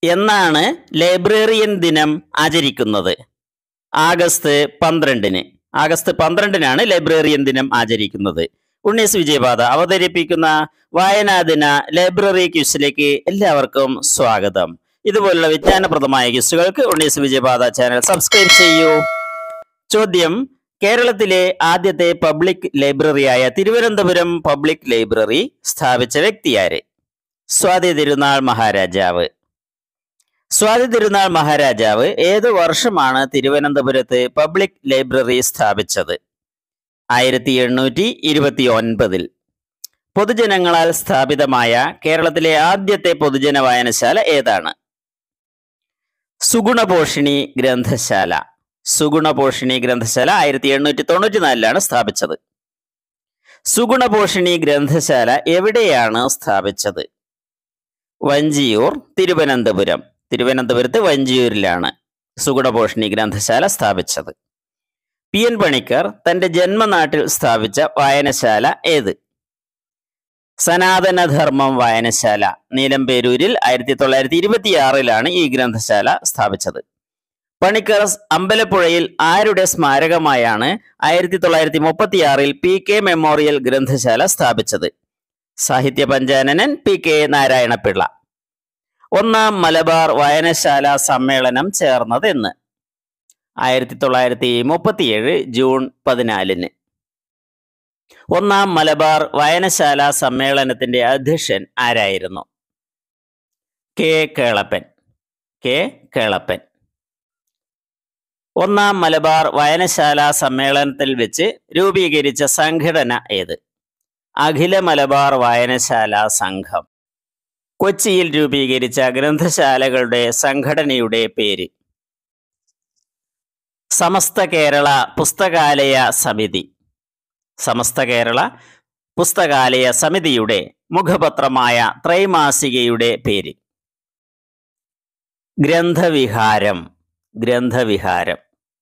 എന്നാണ് ലൈബ്രറിയൻ ദിനം ആചരിക്കുന്നത് ആഗസ്റ്റ് പന്ത്രണ്ടിന് ആഗസ്റ്റ് പന്ത്രണ്ടിനാണ് ലൈബ്രറിയൻ ദിനം ആചരിക്കുന്നത് ഉണ്ണീസ് വിജയപാത അവതരിപ്പിക്കുന്ന വായനാ ദിന ലൈബ്രറി ക്യൂസിലേക്ക് എല്ലാവർക്കും സ്വാഗതം ഇതുപോലുള്ള വിജ്ഞാനപ്രദമായ ക്യൂസുകൾക്ക് ഉണ്ണീസ് വിജയപാത ചാനൽ സബ്സ്ക്രൈബ് ചെയ്യൂ ചോദ്യം കേരളത്തിലെ ആദ്യത്തെ പബ്ലിക് ലൈബ്രറിയായ തിരുവനന്തപുരം പബ്ലിക് ലൈബ്രറി സ്ഥാപിച്ച വ്യക്തിയാര് സ്വാതി തിരുനാൾ മഹാരാജാവ് സ്വാതി തിരുനാൾ മഹാരാജാവ് ഏതു വർഷമാണ് തിരുവനന്തപുരത്ത് പബ്ലിക് ലൈബ്രറി സ്ഥാപിച്ചത് ആയിരത്തി എണ്ണൂറ്റി ഇരുപത്തി ഒൻപതിൽ പൊതുജനങ്ങളാൽ സ്ഥാപിതമായ കേരളത്തിലെ ആദ്യത്തെ പൊതുജന വായനശാല ഏതാണ് സുഗുണപോഷിണി ഗ്രന്ഥശാല സുഗുണപോഷിണി ഗ്രന്ഥശാല ആയിരത്തി എണ്ണൂറ്റി തൊണ്ണൂറ്റി നാലിലാണ് സ്ഥാപിച്ചത് സുഗുണപോഷിണി ഗ്രന്ഥശാല എവിടെയാണ് സ്ഥാപിച്ചത് വഞ്ചിയൂർ തിരുവനന്തപുരം തിരുവനന്തപുരത്ത് വഞ്ചിയൂരിലാണ് സുഗുണപോഷിണി ഗ്രന്ഥശാല സ്ഥാപിച്ചത് പി എൻ പണിക്കർ തന്റെ ജന്മനാട്ടിൽ സ്ഥാപിച്ച വായനശാല ഏത് സനാതനധർമ്മം വായനശാല നീലംപേരൂരിൽ ആയിരത്തി തൊള്ളായിരത്തി ഇരുപത്തിയാറിലാണ് ഈ ഗ്രന്ഥശാല സ്ഥാപിച്ചത് പണിക്കർ അമ്പലപ്പുഴയിൽ ആരുടെ സ്മാരകമായാണ് ആയിരത്തി തൊള്ളായിരത്തി മുപ്പത്തിയാറിൽ പി കെ മെമ്മോറിയൽ ഗ്രന്ഥശാല സ്ഥാപിച്ചത് സാഹിത്യ പഞ്ചാനനൻ പി കെ നാരായണപിള്ള ഒന്നാം മലബാർ വായനശാല സമ്മേളനം ചേർന്നത് എന്ന് ആയിരത്തി തൊള്ളായിരത്തി മുപ്പത്തിയേഴ് ജൂൺ പതിനാലിന് ഒന്നാം മലബാർ വായനശാല സമ്മേളനത്തിന്റെ അധ്യക്ഷൻ ആരായിരുന്നു കെ കേളപ്പൻ കെ കേളപ്പൻ ഒന്നാം മലബാർ വായനശാല സമ്മേളനത്തിൽ വെച്ച് രൂപീകരിച്ച സംഘടന ഏത് അഖില മലബാർ വായനശാല സംഘം കൊച്ചിയിൽ രൂപീകരിച്ച ഗ്രന്ഥശാലകളുടെ സംഘടനയുടെ പേര് സമസ്ത കേരള പുസ്തകാലയ സമിതി സമസ്ത കേരള പുസ്തകാലയ സമിതിയുടെ മുഖപത്രമായ ത്രൈമാസികയുടെ പേര് ഗ്രന്ഥവിഹാരം ഗ്രന്ഥവിഹാരം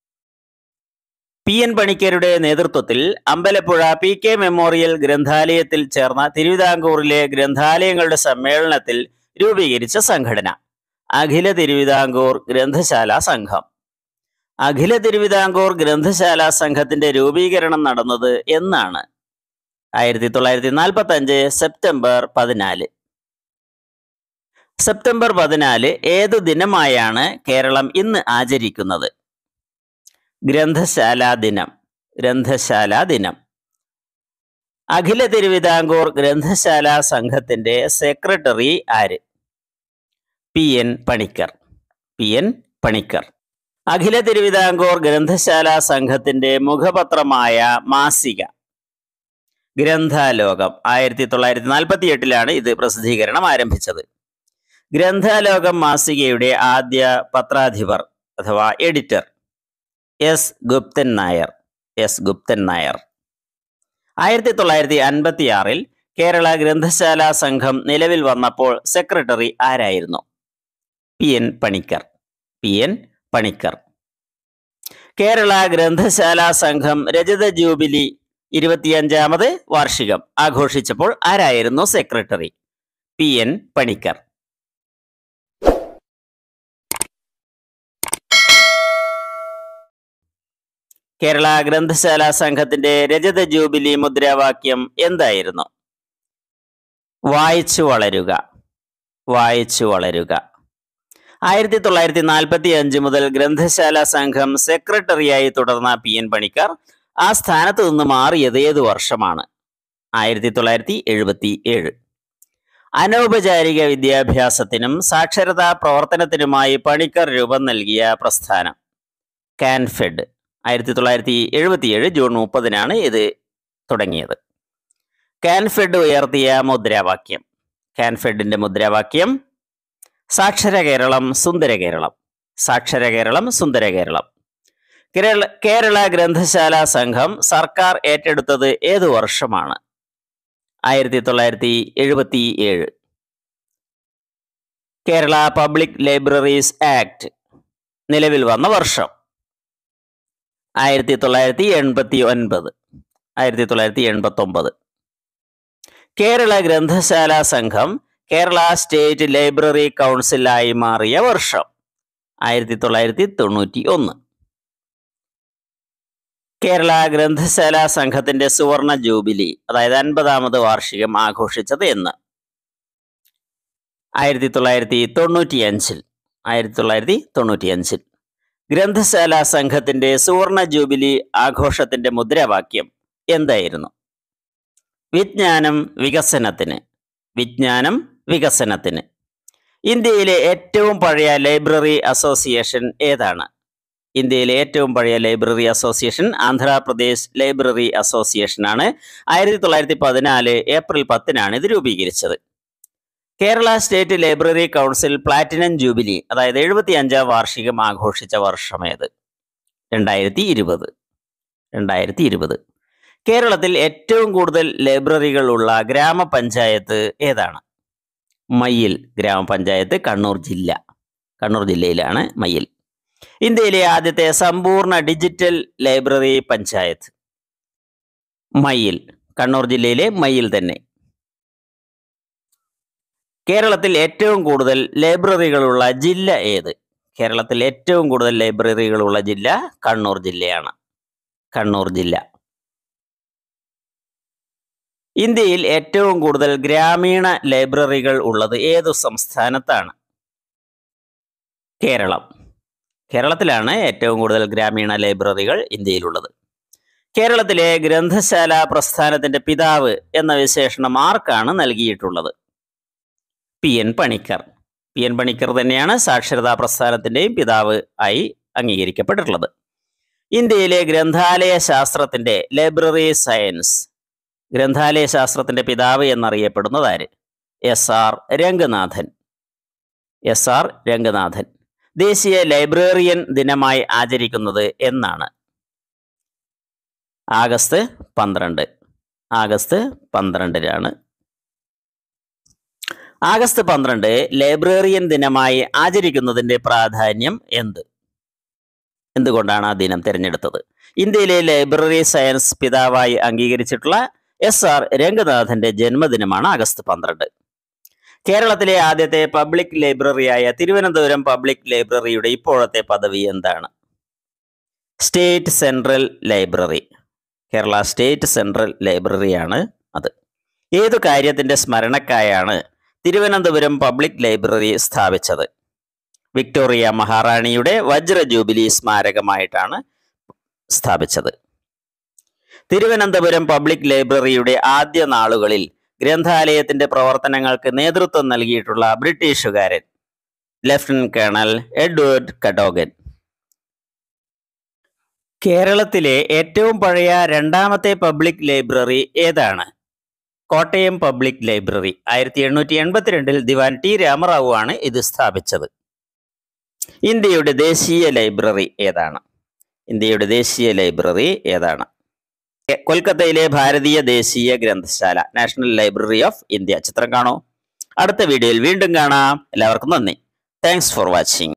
പി എൻ പണിക്കരുടെ നേതൃത്വത്തിൽ അമ്പലപ്പുഴ പി കെ മെമ്മോറിയൽ ഗ്രന്ഥാലയത്തിൽ ചേർന്ന തിരുവിതാംകൂറിലെ ഗ്രന്ഥാലയങ്ങളുടെ സമ്മേളനത്തിൽ രൂപീകരിച്ച സംഘടന അഖില തിരുവിതാംകൂർ ഗ്രന്ഥശാല സംഘം അഖില തിരുവിതാംകൂർ ഗ്രന്ഥശാല സംഘത്തിന്റെ രൂപീകരണം നടന്നത് എന്നാണ് ആയിരത്തി തൊള്ളായിരത്തി നാൽപ്പത്തി അഞ്ച് സെപ്റ്റംബർ പതിനാല് സെപ്റ്റംബർ പതിനാല് ഏതു ദിനമായാണ് കേരളം ഇന്ന് ആചരിക്കുന്നത് ഗ്രന്ഥശാലാ ദിനം ഗ്രന്ഥശാലാ ദിനം അഖില തിരുവിതാംകൂർ ഗ്രന്ഥശാല സംഘത്തിന്റെ സെക്രട്ടറി ആര് P N Panicker P N Panicker അഖില തിരുവിതാംകൂർ ഗ്രന്ഥശാല സംഘത്തിന്റെ മുഖപത്രമായ മാസിക ഗ്രന്ഥാലോകം ആയിരത്തി തൊള്ളായിരത്തി നാൽപ്പത്തി എട്ടിലാണ് ഇത് പ്രസിദ്ധീകരണം ആരംഭിച്ചത് ഗ്രന്ഥാലോകം മാസികയുടെ ആദ്യ പത്രാധിപർ അഥവാ editor S Guptan Nair S Guptan Nair ആയിരത്തി തൊള്ളായിരത്തി അൻപത്തി ആറിൽ കേരള ഗ്രന്ഥശാല സംഘം നിലവിൽ വന്നപ്പോൾ സെക്രട്ടറി ആരായിരുന്നു P N Panicker P N Panicker Kerala ഗ്രന്ഥശാല സംഘം രജത ജൂബിലി ഇരുപത്തിയഞ്ചാമത് വാർഷികം ആഘോഷിച്ചപ്പോൾ ആരായിരുന്നു secretary P N Panicker Kerala ഗ്രന്ഥശാല സംഘത്തിന്റെ രജത ജൂബിലി മുദ്രാവാക്യം എന്തായിരുന്നു വായിച്ചു വളരുക വായിച്ചു വളരുക ആയിരത്തി തൊള്ളായിരത്തി നാൽപ്പത്തി അഞ്ച് മുതൽ ഗ്രന്ഥശാല സംഘം സെക്രട്ടറിയായി തുടർന്ന പി എൻ പണിക്കർ ആ സ്ഥാനത്ത് നിന്ന് മാറിയത് ഏതു വർഷമാണ് ആയിരത്തി തൊള്ളായിരത്തി എഴുപത്തി ഏഴ് അനൗപചാരിക വിദ്യാഭ്യാസത്തിനും സാക്ഷരതാ പ്രവർത്തനത്തിനുമായി പണിക്കർ രൂപം നൽകിയ പ്രസ്ഥാനം കാൻഫെഡ് ആയിരത്തി തൊള്ളായിരത്തി എഴുപത്തിയേഴ് ജൂൺ മുപ്പതിനാണ് ഇത് തുടങ്ങിയത് കാൻഫെഡ് ഉയർത്തിയ മുദ്രാവാക്യം കാൻഫെഡിന്റെ മുദ്രാവാക്യം സാക്ഷര കേരളം സുന്ദര കേരളം സാക്ഷര കേരളം സുന്ദര കേരളം കേരള കേരള ഗ്രന്ഥശാല സംഘം സർക്കാർ ഏറ്റെടുത്തത് ഏതു വർഷമാണ് ആയിരത്തി തൊള്ളായിരത്തി എഴുപത്തി ഏഴ് കേരള പബ്ലിക് ലൈബ്രറീസ് ആക്ട് നിലവിൽ വന്ന വർഷം ആയിരത്തി തൊള്ളായിരത്തി എൺപത്തി ഒൻപത് ആയിരത്തി തൊള്ളായിരത്തി എൺപത്തി ഒമ്പത് കേരള ഗ്രന്ഥശാല സംഘം കേരള സ്റ്റേറ്റ് ലൈബ്രറി കൗൺസിലായി മാറിയ വർഷം ആയിരത്തി തൊള്ളായിരത്തി തൊണ്ണൂറ്റി ഒന്ന് കേരള ഗ്രന്ഥശാല സംഘത്തിന്റെ സുവർണ ജൂബിലി അതായത് അൻപതാമത് വാർഷികം ആഘോഷിച്ചത് എന്ന് ആയിരത്തി തൊള്ളായിരത്തി തൊണ്ണൂറ്റി അഞ്ചിൽ ആയിരത്തി തൊള്ളായിരത്തി തൊണ്ണൂറ്റി അഞ്ചിൽ ഗ്രന്ഥശാല സംഘത്തിന്റെ സുവർണ ജൂബിലി ആഘോഷത്തിന്റെ മുദ്രാവാക്യം എന്തായിരുന്നു വിജ്ഞാനം വികസനത്തിന് വിജ്ഞാനം വികസനത്തിന് ഇന്ത്യയിലെ ഏറ്റവും പഴയ ലൈബ്രറി അസോസിയേഷൻ ഏതാണ് ഇന്ത്യയിലെ ഏറ്റവും പഴയ library association Andhra Pradesh library association ആണ് ആയിരത്തി തൊള്ളായിരത്തി പതിനാല് ഏപ്രിൽ പത്തിനാണ് ഇത് രൂപീകരിച്ചത് Kerala state library council platinum jubilee അതായത് എഴുപത്തി അഞ്ചാം വാർഷികം ആഘോഷിച്ച വർഷമേത് രണ്ടായിരത്തി ഇരുപത് രണ്ടായിരത്തി ഇരുപത് കേരളത്തിൽ ഏറ്റവും കൂടുതൽ ലൈബ്രറികളുള്ള ഗ്രാമപഞ്ചായത്ത് ഏതാണ് മയ്യിൽ ഗ്രാമപഞ്ചായത്ത് കണ്ണൂർ ജില്ല കണ്ണൂർ ജില്ലയിലാണ് മയ്യിൽ ഇന്ത്യയിലെ ആദ്യത്തെ സമ്പൂർണ്ണ ഡിജിറ്റൽ ലൈബ്രറി പഞ്ചായത്ത് മയ്യിൽ കണ്ണൂർ ജില്ലയിലെ മയ്യിൽ തന്നെ കേരളത്തിൽ ഏറ്റവും കൂടുതൽ ലൈബ്രറികളുള്ള ജില്ല ഏത് കേരളത്തിൽ ഏറ്റവും കൂടുതൽ ലൈബ്രറികളുള്ള ജില്ല കണ്ണൂർ ജില്ലയാണ് കണ്ണൂർ ജില്ല ഇന്ത്യയിൽ ഏറ്റവും കൂടുതൽ ഗ്രാമീണ ലൈബ്രറികൾ ഉള്ളത് ഏതു സംസ്ഥാനത്താണ് കേരളം കേരളത്തിലാണ് ഏറ്റവും കൂടുതൽ ഗ്രാമീണ ലൈബ്രറികൾ ഇന്ത്യയിലുള്ളത് കേരളത്തിലെ ഗ്രന്ഥശാല പ്രസ്ഥാനത്തിന്റെ പിതാവ് എന്ന വിശേഷണം ആർക്കാണ് നൽകിയിട്ടുള്ളത് P N Panicker P N Panicker തന്നെയാണ് സാക്ഷരതാ പ്രസ്ഥാനത്തിന്റെയും പിതാവ് ആയി അംഗീകരിക്കപ്പെട്ടിട്ടുള്ളത് ഇന്ത്യയിലെ ഗ്രന്ഥാലയ ശാസ്ത്രത്തിന്റെ ലൈബ്രറി സയൻസ് ഗ്രന്ഥാലയ ശാസ്ത്രത്തിന്റെ പിതാവ് എന്നറിയപ്പെടുന്നത് ആര് S R Ranganathan S R Ranganathan ദേശീയ ലൈബ്രറിയൻ ദിനമായി ആചരിക്കുന്നത് എന്നാണ് ആഗസ്റ്റ് പന്ത്രണ്ട് ആഗസ്റ്റ് പന്ത്രണ്ടിനാണ് ആഗസ്റ്റ് പന്ത്രണ്ട് ലൈബ്രറിയൻ ദിനമായി ആചരിക്കുന്നതിന്റെ പ്രാധാന്യം എന്ത് എന്തുകൊണ്ടാണ് ആ ദിനം തിരഞ്ഞെടുത്തത് ഇന്ത്യയിലെ ലൈബ്രറി സയൻസ് പിതാവായി അംഗീകരിച്ചിട്ടുള്ള എസ് ആർ രംഗനാഥന്റെ ജന്മദിനമാണ് ആഗസ്റ്റ് പന്ത്രണ്ട് കേരളത്തിലെ ആദ്യത്തെ പബ്ലിക് ലൈബ്രറിയായ തിരുവനന്തപുരം പബ്ലിക് ലൈബ്രറിയുടെ ഇപ്പോഴത്തെ പദവി എന്താണ് state central library Kerala state central ലൈബ്രറിയാണ് അത് ഏതു കാര്യത്തിന്റെ സ്മരണക്കായാണ് തിരുവനന്തപുരം പബ്ലിക് ലൈബ്രറി സ്ഥാപിച്ചത് വിക്ടോറിയ മഹാറാണിയുടെ വജ്ര ജൂബിലി സ്മാരകമായിട്ടാണ് സ്ഥാപിച്ചത് തിരുവനന്തപുരം പബ്ലിക് ലൈബ്രറിയുടെ ആദ്യ നാളുകളിൽ ഗ്രന്ഥാലയത്തിന്റെ പ്രവർത്തനങ്ങൾക്ക് നേതൃത്വം നൽകിയിട്ടുള്ള ബ്രിട്ടീഷുകാരൻ ലഫ്റ്റനന്റ് കേണൽ എഡ്വേർഡ് കഡോഗൻ കേരളത്തിലെ ഏറ്റവും പഴയ രണ്ടാമത്തെ പബ്ലിക് ലൈബ്രറി ഏതാണ് കോട്ടയം പബ്ലിക് ലൈബ്രറി ആയിരത്തി എണ്ണൂറ്റി എൺപത്തിരണ്ടിൽ ദിവാൻ ടി രാമറാവു ആണ് ഇത് സ്ഥാപിച്ചത് ഇന്ത്യയുടെ ദേശീയ ലൈബ്രറി ഏതാണ് ഇന്ത്യയുടെ ദേശീയ ലൈബ്രറി ഏതാണ് എ- കൊൽക്കത്തയിലെ ഭാരതീയ ദേശീയ ഗ്രന്ഥശാല നാഷണൽ ലൈബ്രറി ഓഫ് ഇന്ത്യ ചിത്രം കാണോ അടുത്ത വീഡിയോയിൽ വീണ്ടും കാണാം എല്ലാവർക്കും നന്ദി താങ്ക്സ് ഫോർ വാച്ചിങ്